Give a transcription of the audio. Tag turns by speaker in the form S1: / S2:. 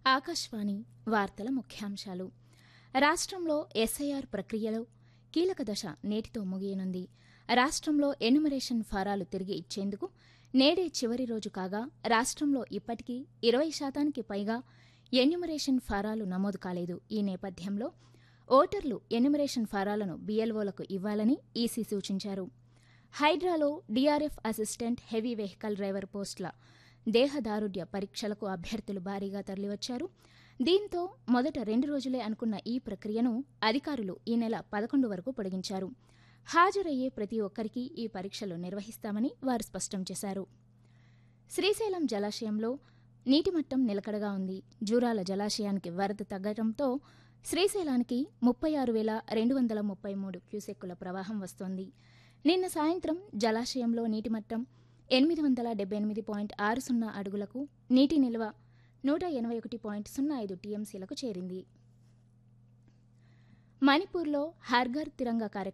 S1: ఆకాశవాణి వార్తల ముఖ్యాంశాలు రాష్ట్రంలో ఎస్ఐఆర్ ప్రక్రియలో కీలక దశ నేటితో ముగియనుంది రాష్ట్రంలో ఎన్యుమరేషన్ ఫారాలు తిరిగి ఇచ్చేందుకు నేడే చివరి రోజు కాగా రాష్ట్రంలో ఇప్పటికీ ఇరవై శాతానికి పైగా ఎన్యుమరేషన్ ఫారాలు నమోదు కాలేదు ఈ నేపథ్యంలో ఓటర్లు ఎన్యుమరేషన్ ఫారాలను బీఎల్ఓలకు ఇవ్వాలని ఈసీ సూచించారు హైడ్రాలో DRF assistant heavy vehicle driver పోస్టుల దేహదారుఢ్య పరీక్షలకు అభ్యర్థులు భారీగా తరలివచ్చారు దీంతో మొదట రెండు రోజులే అనుకున్న ఈ ప్రక్రియను అధికారులు ఈ నెల పదకొండు వరకు పొడిగించారు హాజరయ్యే ప్రతి ఒక్కరికి ఈ పరీక్షలు నిర్వహిస్తామని వారు స్పష్టం చేశారు శ్రీశైలం జలాశయంలో నీటిమట్టం నిలకడగా ఉంది జూరాల జలాశయానికి వరద తగ్గడంతో శ్రీశైలానికి ముప్పై ఆరు వేల రెండు వందల ముప్పై మూడు క్యూసెక్కుల ప్రవాహం వస్తోంది నిన్న సాయంత్రం జలాశయంలో నీటిమట్టం ఎనిమిది వందల డెబ్బై ఎనిమిది పాయింట్ ఆరు సున్నా అడుగులకు నీటి నిల్వ నూట ఎనభై ఒకటి పాయింట్ సున్నా ఐదు టీఎంసీలకు చేరింది మణిపూర్లో హర్ఘర్ తిరంగా కార్యక్రమం